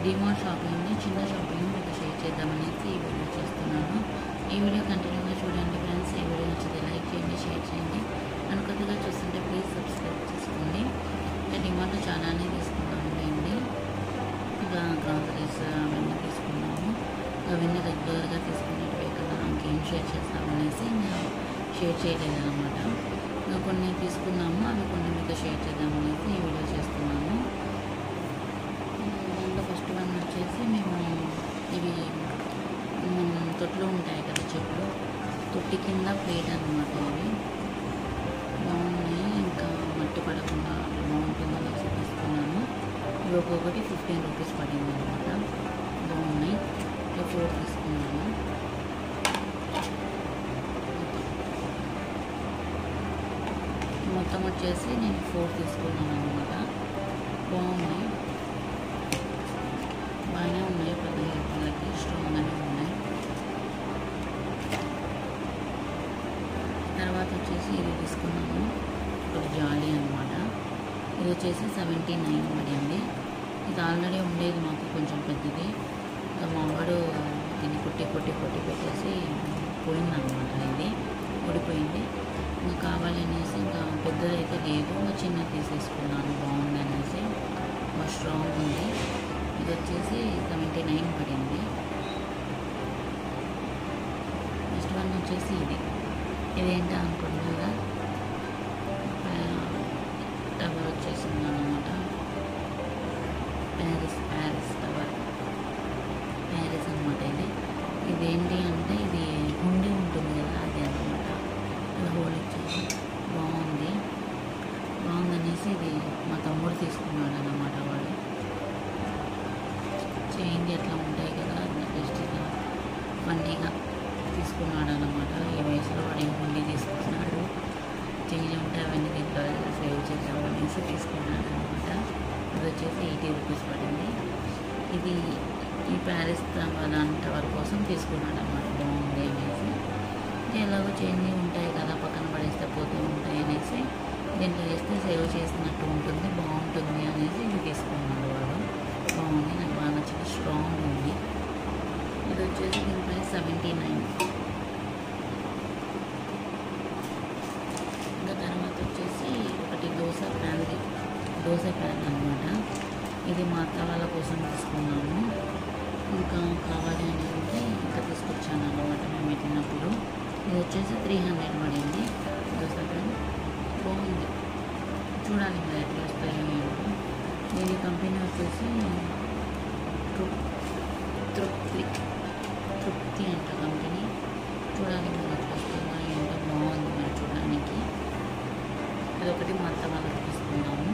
డిమార్ట్ షాపింగ్ని చిన్న షాపింగ్ మీకు షేర్ చేద్దామనేసి ఈ వీడియో చేస్తున్నాను ఈ వీడియో కంటిన్యూగా చూడండి ఫ్రెండ్స్ ఈ వీడియో నచ్చితే లైక్ చేయండి షేర్ చేయండి నన్ను కొద్దిగా చూస్తుంటే ప్లీజ్ సబ్స్క్రైబ్ చేసుకోండి ఇంకా డిమార్ట్లో చాలానే తీసుకున్నాము అండి ఇక గ్రాసరీస్ అవన్నీ తీసుకున్నాము అవన్నీ రెగ్యులర్గా తీసుకునేటివే కదా ఇంకేం షేర్ చేస్తామనేసి ఇంకా షేర్ చేయలేదు అనమాట ఇంకా కొన్ని తీసుకున్నాము అవి కొన్ని మీకు షేర్ చేద్దామనేసి ఈ వీడియో చేస్తున్నాను దాంట్లో ఫస్ట్ వన్ వచ్చేసి మేము ఇవి మనం తొట్లు ఉంటాయి కదా చెట్లు తొట్టి కింద ప్లేట్ అనమాట ఇవి బాగున్నాయి ఇంకా మట్టి పడకుండా బాగుంటుంది అనేసి తీసుకున్నాను ఇవి ఒక్కొక్కటి ఫిఫ్టీన్ రూపీస్ పడింది అనమాట బాగున్నాయి ఇక ఫోర్ తీసుకున్నాను మొత్తం వచ్చేసి నేను ఫోర్ తీసుకున్నాను అనమాట బాగున్నాయి బాగానే ఉన్నాయి పదిహేను రూపాయలకి స్ట్రాంగ్గానే ఉన్నాయి తర్వాత వచ్చేసి ఇది తీసుకున్నాము ఒక జాలీ అనమాట ఇది వచ్చేసి సెవెంటీ నైన్ పడింది ఇది ఆల్రెడీ ఉండేది మాకు కొంచెం పెద్దది ఇంకా మా వాడు దీన్ని కొట్టి కొట్టి కొట్టి పెట్టేసి పోయిందనమాట ఇది ఓడిపోయింది ఇంకా కావాలి అనేసి ఇంకా పెద్దది అయితే లేదు ఇంకా చిన్నది తీసేసుకున్నాను బాగుంది అనేసి బాగా స్ట్రాంగ్ ఉంది ఇది వచ్చేసి సెవెంటీ నైన్ పడింది నెక్స్ట్ వన్ వచ్చేసి ఇది ఇదేంటి అనుకుంటున్నారా టవర్ వచ్చేసింది అనమాట ప్యారిస్ ప్యారిస్ టవర్ ప్యారిస్ అనమాట ఇది ఇదేంటి అంటే ఇది హుండీ ఉంటుంది కదా అది అనమాట ఇది హోల్ ఇచ్చేసి బాగుంది బాగుందనేసి ఇది మా తమ్ముడు తీసుకున్నాడు అన్నమాట వాడు చేంజ్ ఎట్లా ఉంటాయి కదా జస్ట్ ఇలా ఫన్నీగా తీసుకున్నాడు అనమాట ఈ వయసులో వాడు ఏం హుండీ తీసుకున్నాడు చేంజ్ ఉంటే అవన్నీ దీంట్లో సేవ్ చేద్దాం అనేసి తీసుకున్నాడు అనమాట ఇది వచ్చేసి ఎయిటీ రూపీస్ పడింది ఇది ఈ ప్యారిస్ దాని టవర్ కోసం తీసుకున్నాడు అనమాట బాగుంది అనేసి ఇది ఎలాగో చేంజ్ ఉంటాయి కదా పక్కన పడేస్తే పోతూ ఉంటాయి అనేసి దీంట్లో వేస్తే సేవ్ చేసినట్టు ఉంటుంది బాగుంటుంది అనేసి ఇది తీసుకున్నాడు వాడు బాగుంది నాకు బాగా నచ్చింది స్ట్రాంగ్ ఉంది ఇది వచ్చేసి దీని ప్రైస్ సెవెంటీ నైన్ ఇంకా తర్వాత వచ్చేసి ఒకటి దోశ ప్యాన్ది దోశ ప్యాన్ అనమాట ఇది మా అత్త వాళ్ళ కోసం తీసుకున్నాము ఇంకా కావాలి అని అంటే ఇంకా తీసుకొచ్చాను అనమాట మేము వెళ్ళినప్పుడు ఇది వచ్చేసి త్రీ హండ్రెడ్ పడింది దోశ ప్యాన్ బాగుంది చూడాలి మరి ఎట్లా వస్తాయో ఏంటో దీని కంపెనీ వచ్చేసి తృప్ తృప్తి తృప్తి అంట కంపెనీ చూడాలి మరి ఎట్లా వస్తుందో ఏంటో బాగుంది మరి చూడడానికి ఇదొకటి మా అత్త వాళ్ళకి తీసుకున్నాము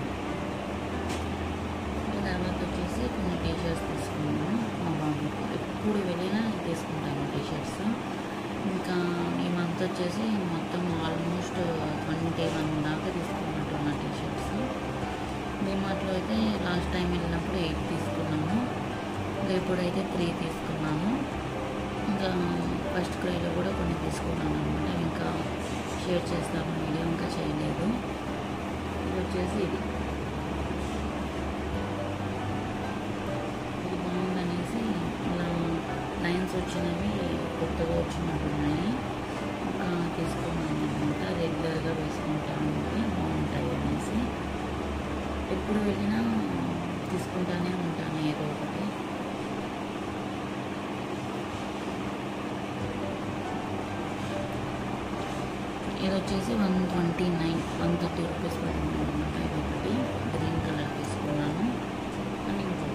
తర్వాత వచ్చేసి కొన్ని టీ షర్ట్స్ తీసుకున్నాము మా బాబుకి ఎప్పుడు వెళ్ళినా తీసుకుంటాను టీ షర్ట్స్ ఇంకా ఈ మంత్ వచ్చేసి మొత్తం ఆల్మోస్ట్ ట్వంటీ వన్ దాకా తీసుకున్నట్టున్న టీ షర్ట్స్ డిమార్ట్లో అయితే లాస్ట్ టైం వెళ్ళినప్పుడు ఎయిట్ తీసుకున్నాము ఇంకా ఇప్పుడైతే త్రీ తీసుకున్నాము ఇంకా ఫస్ట్ క్రైలో కూడా కొన్ని తీసుకున్నాను అనమాట ఇంకా షేర్ చేస్తాను వీడియో ఇంకా చేయలేదు ఇది వచ్చేసి ఇది ఇది బాగుందనేసి ఇలా లైన్స్ వచ్చినవి కొత్తగా వచ్చినట్టున్నాయి ఇంకా తీసుకున్నాను అనమాట రెగ్యులర్గా వేసుకుంటా ఉంటే బాగుంటాయి అనేసి ఎప్పుడు వెళ్ళినా తీసుకుంటానే ఉంటాను ఏదో ఒకటి ఇది వచ్చేసి one twenty nine one thirty rupees పడింది అనమాట ఇది ఒకటి గ్రీన్ కలర్ తీసుకున్నాను అని ఇంకోటి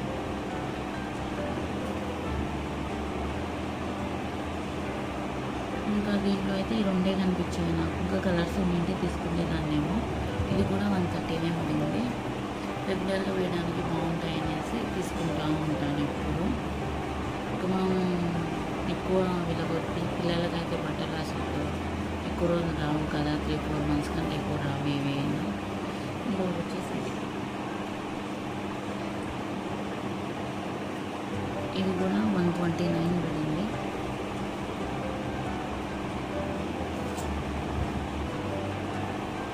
ఇంకా దీంట్లో అయితే ఈ రెండే కనిపించాయి నాకు ఇంకా కలర్స్ ఉంటే తీసుకునేదాన్నేమో ఇది కూడా వన్ థర్టీనే పడింది రెగ్యులర్గా వేయడానికి బాగుంటాయి అనేసి తీసుకుంటూ ఉంటాను ఎప్పుడు ఇక మనం ఎక్కువ విలగొట్టి పిల్లలకైతే బట్టలు అసలు ఎక్కువ రోజులు రావు కదా త్రీ ఫోర్ మంత్స్ కంటే ఎక్కువ రావు ఏవైనా ఇంకొకటి వచ్చేసి ఇది. ఇది కూడా వన్ ట్వంటీ నైన్ పడింది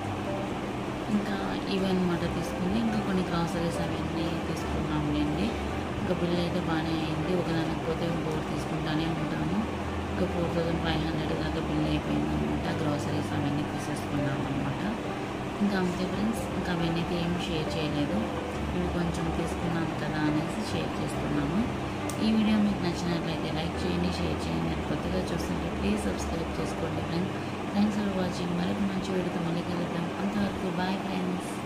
ఇంకా ఇవి అనమాట తీసుకుంది ఇంకా కొన్ని గ్రాసరీస్ అవన్నీ తీసుకున్నాంలేండి ఇంకా బిల్ అయితే బాగానే అయింది ఒక దానికి పోతే ఇంకోటి తీసుకుంటానే ఉంటాము ఇంకా ఫోర్ థౌజండ్ ఫైవ్ హండ్రెడ్ దాకా బిల్ అయిపోయింది అనమాట గ్రోసరీస్ అవన్నీ తీసేసుకున్నాం అనమాట ఇంకా అంతే ఫ్రెండ్స్ ఇంకా అవన్నీ అయితే ఏం షేర్ చేయలేదు ఇవి కొంచెం తీసుకున్నాం కదా అనేసి షేర్ చేస్తున్నాము ఈ వీడియో మీకు నచ్చినట్లయితే లైక్ చేయండి షేర్ చేయండి నేను కొత్తగా చూస్తుంటే ప్లీజ్ సబ్స్క్రైబ్ చేసుకోండి ఫ్రెండ్స్ థ్యాంక్స్ ఫర్ వాచింగ్ మరొక మంచి వీడియోతో మళ్ళీ కలుద్దాం అంతవరకు బాయ్ ఫ్రెండ్స్